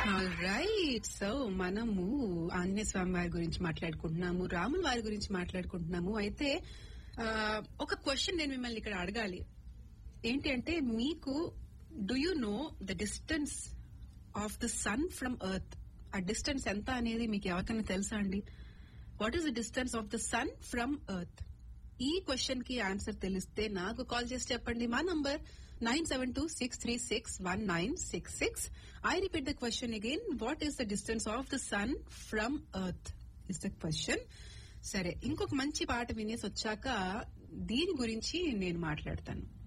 right so మనము ఆంజనేయ స్వామి వారి గురించి మాట్లాడుకుంటున్నాము రాముల వారి గురించి మాట్లాడుకుంటున్నాము అయితే ఆ, ఒక క్వశ్చన్ నేను మిమ్మల్ని ఇక్కడ అడగాలి ఏంటి అంటే మీకు do you know the distance of the sun from earth ఆ డిస్టెన్స్ ఎంత అనేది మీకు ఎవరికైనా తెలుసా అండి what is the distance of the sun from earth ఈ క్వశ్చన్ కి ఆన్సర్ తెలిస్తే నాకు కాల్ చేసి చెప్పండి మా number nine seven two six three six one nine six six I repeat the question again what is the distance of the sun from earth is the question సరే ఇంకొక మంచి పాట వినేసి వచ్చాక దీని గురించి నేను మాట్లాడతాను